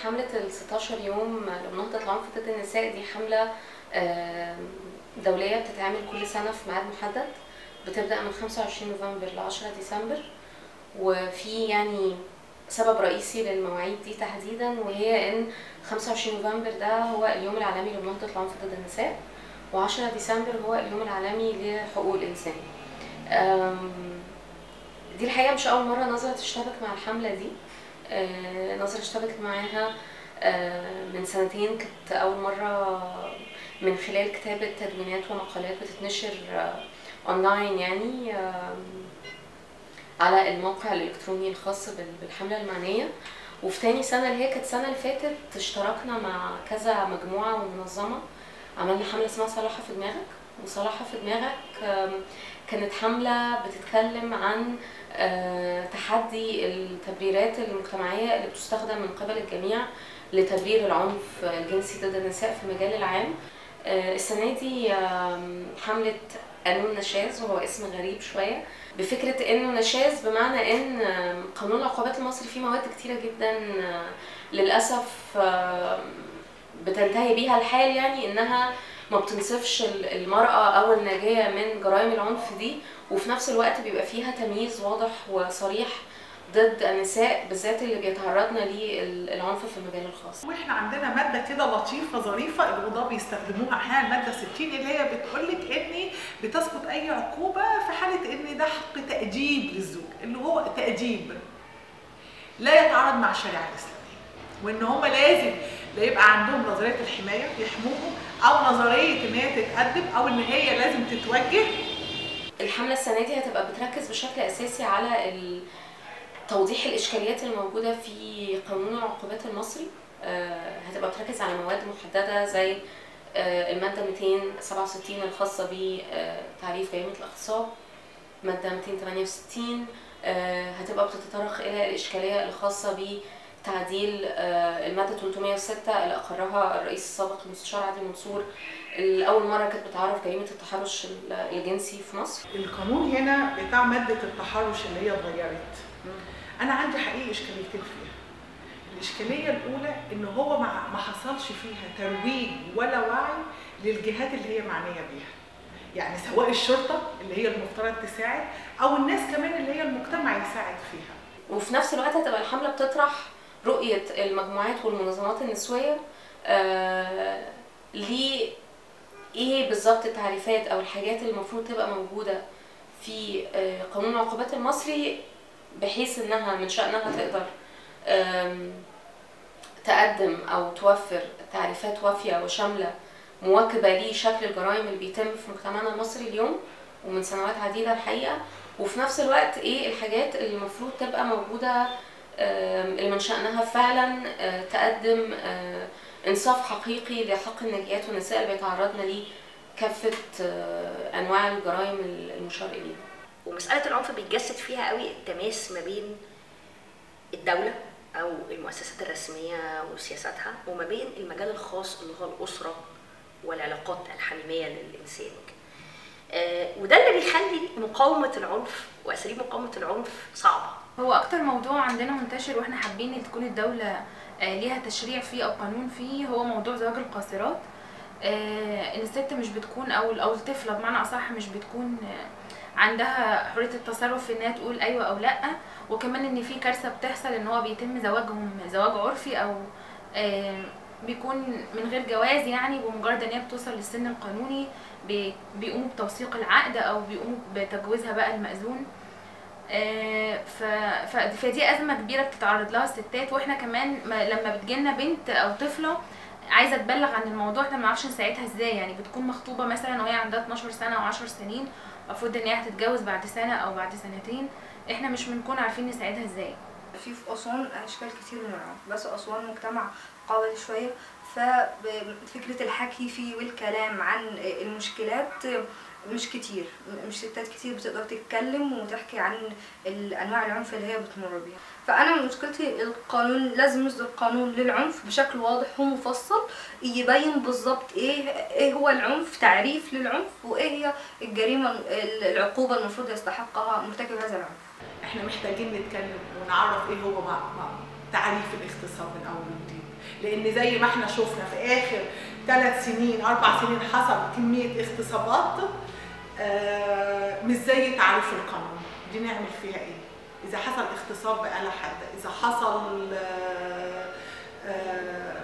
حملة ال 16 يوم لمناهضة العنف ضد النساء دي حملة آم، دولية بتتعمل كل سنة في ميعاد محدد بتبدأ من 25 نوفمبر ل 10 ديسمبر وفي يعني سبب رئيسي للمواعيد دي تحديدا وهي ان 25 نوفمبر ده هو اليوم العالمي لمناهضة العنف ضد النساء و10 ديسمبر هو اليوم العالمي لحقوق الإنسان أم، دي الحقيقة مش أول مرة نظرة تشتبك مع الحملة دي آه، نظرة اشتبكت معاها آه، من سنتين كانت أول مرة من خلال كتابة تدوينات ومقالات بتتنشر آه، أونلاين يعني آم، على الموقع الإلكتروني الخاص بال- بالحملة المعنية وفي تاني سنة اللي هي كانت السنة اللي فاتت اشتركنا مع كذا مجموعة ومنظمة عملنا حملة اسمها صلاحة في دماغك وصلاحة في دماغك آم، كانت حملة بتتكلم عن آه، تحدي التبريرات المجتمعية اللي بتستخدم من قبل الجميع لتبرير العنف الجنسي ضد النساء في المجال العام آه، السنة دي آم، حملة قانون نشاز وهو اسم غريب شوية بفكرة انه نشاز بمعنى ان آم، قانون العقوبات المصري فيه مواد كتيرة جدا آه، للأسف آم، بتنتهي بيها الحال يعني انها ما بتنصفش ال- المرأة أو الناجية من جرائم العنف دي وفي نفس الوقت بيبقى فيها تمييز واضح وصريح ضد النساء بالذات اللي بيتعرضن للعنف في المجال الخاص واحنا عندنا ماده كده لطيفه ظريفه القضاه بيستخدموها احيانا الماده 60 اللي هي بتقول لك ان بتسقط اي عقوبه في حاله ان ده حق تاديب للزوج اللي هو تاديب لا يتعارض مع الشريعه الاسلاميه وان هم لازم لا يبقى عندهم نظريه الحمايه يحموهم او نظريه ان هي تتادب او ان هي لازم تتوجه الحملة السنة دي هتبقى بتركز بشكل أساسي على ال- توضيح الإشكاليات الموجودة في قانون العقوبات المصري آه، هتبقى بتركز على مواد محددة زي آه، المادة 267 الخاصة بتعريف جريمة الاغتصاب مادة 268 آه، هتبقى بتتطرق إلى الإشكالية الخاصة بتعديل آه، المادة 306 اللي أقرها الرئيس السابق المستشار عادل منصور اللي أول مرة كانت بتعرف جريمة التحرش الجنسي في مصر القانون هنا بتاع ماده التحرش اللي هي اتغيرت انا عندي حقيقي اشكاليتين فيها الاشكاليه الاولى ان هو ما ما حصلش فيها ترويج ولا وعي للجهات اللي هي معنيه بيها يعني سواء الشرطه اللي هي المفترض تساعد او الناس كمان اللي هي المجتمع يساعد فيها وفي نفس الوقت هتبقى الحملة بتطرح رؤية المجموعات والمنظمات النسوية آه ليه ايه بالظبط التعريفات او الحاجات اللي المفروض تبقى موجودة في آه قانون العقوبات المصري بحيث انها من شأنها تقدر آم، تقدم او توفر تعريفات وافية وشاملة مواكبة لشكل الجرائم اللي بيتم في مجتمعنا المصري اليوم ومن سنوات عديدة الحقيقة وفي نفس الوقت ايه الحاجات اللي المفروض تبقى موجودة آم، اللي من شأنها فعلا آه، تقدم آه، انصاف حقيقي لحق الناجيات والنساء اللي بيتعرضن ليه كافة آه، انواع الجرائم المشار اليها ومسألة العنف بيتجسد فيها قوي التماس ما بين الدولة أو المؤسسات الرسمية وسياساتها وما بين المجال الخاص اللي هو الأسرة والعلاقات الحميمية للإنسان آه، وده اللي بيخلي مقاومة العنف وأساليب مقاومة العنف صعبة هو اكتر موضوع عندنا منتشر واحنا حابين ان تكون الدولة آه، ليها تشريع فيه او قانون فيه هو موضوع زواج القاصرات آه، ان الست مش بتكون او او الطفلة بمعنى اصح مش بتكون آه، عندها حرية التصرف في انها تقول ايوه او لا وكمان ان في كارثة بتحصل ان هو بيتم زواجهم زواج عرفي او آه، بيكون من غير جواز يعني بمجرد ان هي بتوصل للسن القانوني بي- بيقوموا بتوثيق العقد او بيقوموا بتجويزها بقى المأذون آه، ف... ف... فدي ازمه كبيره بتتعرض لها الستات واحنا كمان ما... لما بتجيلنا بنت او طفله عايزه تبلغ عن الموضوع احنا ما نعرفش نساعدها ازاي يعني بتكون مخطوبه مثلا وهي عندها 12 سنه او 10 سنين المفروض ان هي هتتجوز بعد سنه او بعد سنتين احنا مش بنكون عارفين نساعدها ازاي في في أسوان أشكال كتير من العنف بس أسوان مجتمع قوي شوية ففكرة الحكي فيه والكلام عن المشكلات مش كتير مش ستات كتير بتقدر تتكلم وتحكي عن الأنواع العنف اللي هي بتمر بيها فأنا مشكلتي القانون لازم يصدر قانون للعنف بشكل واضح ومفصل يبين بالظبط ايه ايه هو العنف تعريف للعنف وايه هي الجريمة العقوبة المفروض يستحقها مرتكب هذا العنف احنا محتاجين نتكلم ونعرف ايه هو مع... مع... تعريف الاغتصاب من اول وجديد لان زي ما احنا شفنا في اخر ثلاث سنين اربع سنين حصل كميه اغتصابات آه، مش زي تعريف القانون دي نعمل فيها ايه اذا حصل اغتصاب بآلة حادة اذا حصل آه، آه،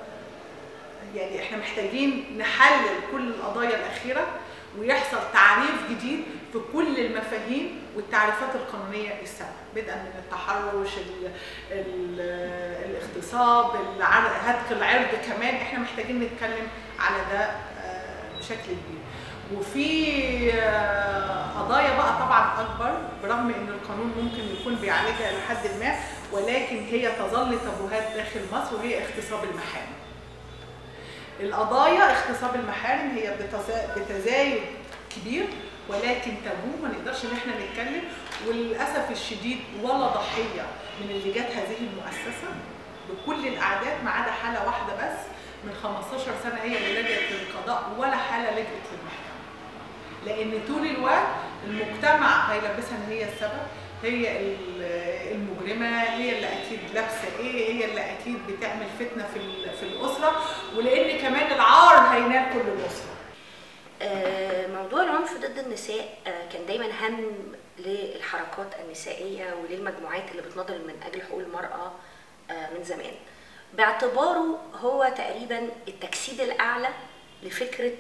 يعني احنا محتاجين نحلل كل القضايا الاخيره ويحصل تعريف جديد في كل المفاهيم والتعريفات القانونيه السابقه بدءا من التحرش ال ال الاغتصاب العر- هتك العرض كمان احنا محتاجين نتكلم على ده آه، بشكل كبير وفي آه، قضايا بقى طبعا اكبر برغم ان القانون ممكن يكون بيعالجها الى حد ما ولكن هي تظل تابوهات داخل مصر وهي اغتصاب المحارم القضايا اغتصاب المحارم هي بتزا- بتزايد كبير ولكن تابو ما نقدرش ان احنا نتكلم وللاسف الشديد ولا ضحيه من اللي جت هذه المؤسسه بكل الاعداد ما عدا حاله واحده بس من 15 سنه هي اللي لجأت للقضاء ولا حاله لجأت للمحكمه لان طول الوقت المجتمع هيلبسها ان هي السبب هي ال- المجرمه هي اللي اكيد لابسه ايه هي اللي اكيد بتعمل فتنه في ال- في الاسره ولان كمان العار هينال كل الاسره آه، موضوع العنف ضد النساء آه، كان دايما هم للحركات النسائية وللمجموعات اللي بتناضل من أجل حقوق المرأة آه، من زمان باعتباره هو تقريبا التجسيد الأعلى لفكرة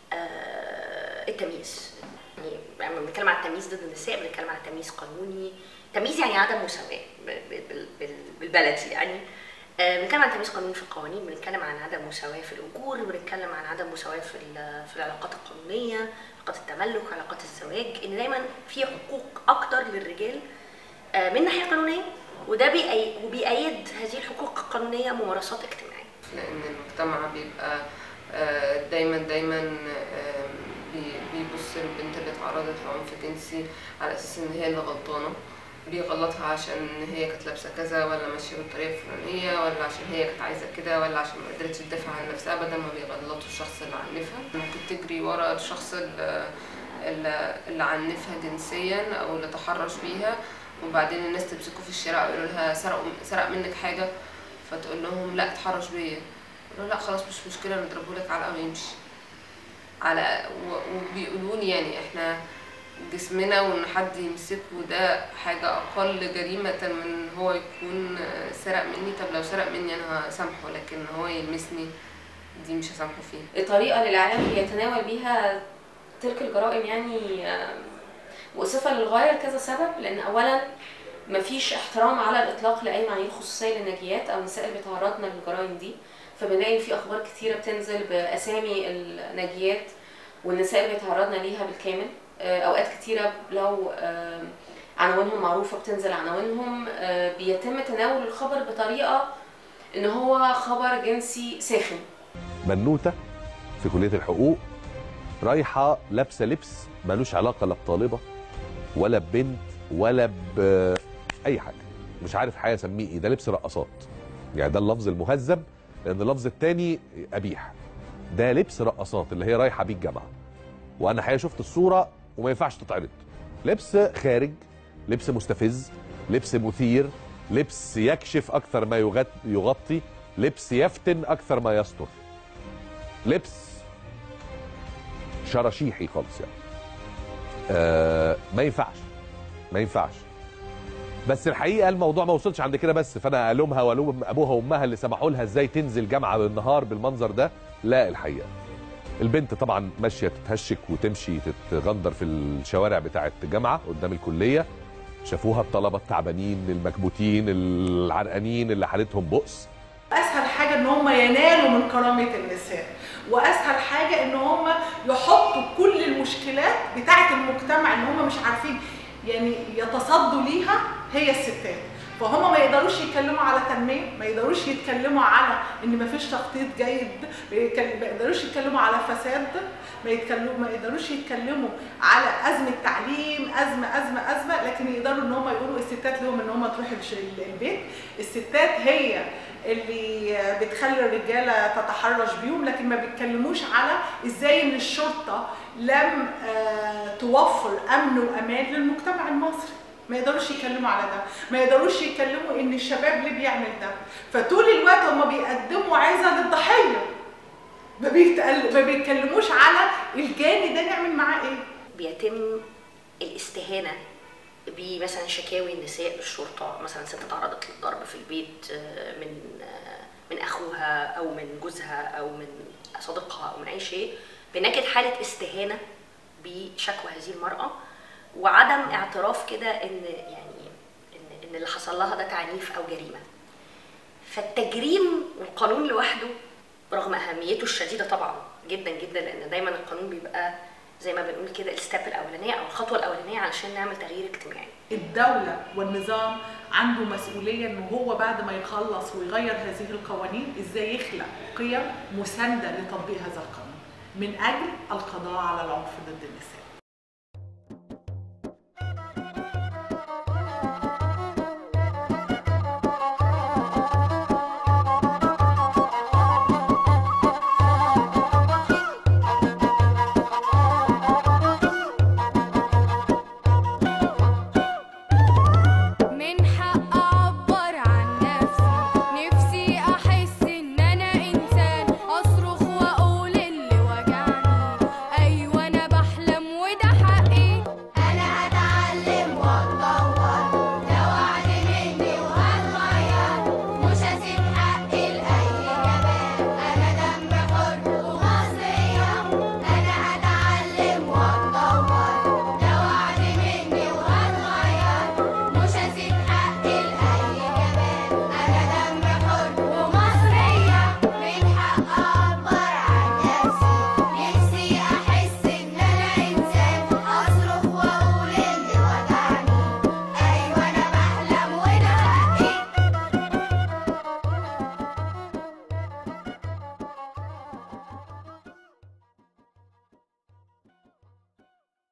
آه، التمييز يعني لما بنتكلم عن التمييز ضد النساء بنتكلم عن تمييز قانوني تمييز يعني عدم مساواة ب- ب- بال- بال- بالبلدي يعني آه، بنتكلم عن تمييز قانوني في القوانين بنتكلم عن عدم مساواة في الأجور بنتكلم عن عدم مساواة في ال- في العلاقات القانونية علاقات التملك علاقات الزواج إن دايما في حقوق أكتر للرجال آه، من ناحية قانونية وده بيأي وبيأيد هذه الحقوق القانونية ممارسات اجتماعية لان المجتمع بيبقى آه، دايما دايما آه، بي- بيبص للبنت اللي اتعرضت لعنف جنسي على اساس ان هي اللي غلطانه بيغلطها عشان هي كانت لابسه كذا ولا ماشيه بالطريقه الفلانيه ولا عشان هي كانت عايزه كده ولا عشان ما قدرتش تدافع عن نفسها بدل ما بيغلطوا الشخص اللي عنفها ممكن تجري ورا الشخص اللي, اللي اللي عنفها جنسيا او اللي تحرش بيها وبعدين الناس تمسكه في الشارع ويقولوا لها سرقوا سرق منك حاجه فتقول لهم لا اتحرش بيا يقولوا لا خلاص مش مشكله نضربه لك علقه ويمشي على و- وبيقولوا لي يعني احنا جسمنا وان حد يمسكه ده حاجه اقل جريمه من هو يكون سرق مني طب لو سرق مني انا هسامحه لكن هو يلمسني دي مش هسامحه فيها الطريقة اللي الإعلام بيتناول بيها تلك الجرائم يعني آم، مؤسفة للغاية لكذا سبب لأن أولا مفيش احترام على الإطلاق لأي معايير خصوصية للناجيات أو النساء اللي بيتعرضن للجرائم دي فبنلاقي في أخبار كتيرة بتنزل بأسامي الناجيات والنساء اللي بيتعرضن ليها بالكامل آه، أوقات كتيرة لو آم، عناوينهم معروفة بتنزل عناوينهم آه، بيتم تناول الخبر بطريقة إن هو خبر جنسي ساخن بنوته في كليه الحقوق رايحه لابسه لبس ملوش علاقه لا بطالبه ولا ببنت ولا باي حاجه مش عارف حاجه اسميه ايه ده لبس رقصات يعني ده اللفظ المهذب لان اللفظ التاني قبيح ده لبس رقصات اللي هي رايحه بيه الجامعه وانا حقيقه شفت الصوره وما ينفعش تتعرض لبس خارج لبس مستفز لبس مثير لبس يكشف اكثر ما يغط- يغطي لبس يفتن اكثر ما يستر لبس شراشيحي خالص يعني آه ما ينفعش ما ينفعش بس الحقيقه الموضوع ما وصلش عند كده بس فانا الومها والوم ابوها وامها اللي سمحوا لها ازاي تنزل جامعه بالنهار بالمنظر ده لا الحقيقه البنت طبعا ماشيه تتهشك وتمشي تتغندر في الشوارع بتاعه الجامعه قدام الكليه شافوها الطلبه التعبانين المكبوتين العرقانين اللي حالتهم بؤس اسهل حاجه ان هم ينالوا من كرامه النساء واسهل حاجه ان هم يحطوا كل المشكلات بتاعه المجتمع اللي هم مش عارفين يعني يتصدوا ليها هي الستات فهم ما يقدروش يتكلموا على تنميه ما يقدروش يتكلموا على ان ما فيش تخطيط جيد بيتكل- ما يقدروش يتكلموا على فساد ما يتكلموا ما يقدروش يتكلموا على ازمه تعليم ازمه ازمه ازمه لكن يقدروا ان هم يقولوا الستات لهم ان هم تروح الش- البيت الستات هي اللي بتخلي الرجاله تتحرش بيهم لكن ما بيتكلموش على ازاي ان الشرطه لم آه، توفر امن وامان للمجتمع المصري ما يقدروش يتكلموا على ده ما يقدروش يتكلموا ان الشباب ليه بيعمل ده فطول الوقت هم بيقدموا عايزه للضحيه ما, بيتقل... ما بيتكلموش على الجاني ده نعمل معاه ايه بيتم الاستهانه بمثلا شكاوي النساء للشرطه مثلا ست تعرضت للضرب في البيت آه، من آه، من اخوها او من جوزها او من صديقها او من اي شيء بنجد حاله استهانه بشكوى هذه المراه وعدم اعتراف كده ان يعني ان ان اللي حصل لها ده تعنيف او جريمه فالتجريم والقانون لوحده رغم اهميته الشديده طبعا جدا جدا لان دايما القانون بيبقى زي ما بنقول كده الستيب الاولانيه او الخطوه الاولانيه علشان نعمل تغيير اجتماعي الدولة والنظام عنده مسؤولية ان هو بعد ما يخلص ويغير هذه القوانين ازاي يخلق قيم مساندة لتطبيق هذا القانون من اجل القضاء على العنف ضد النساء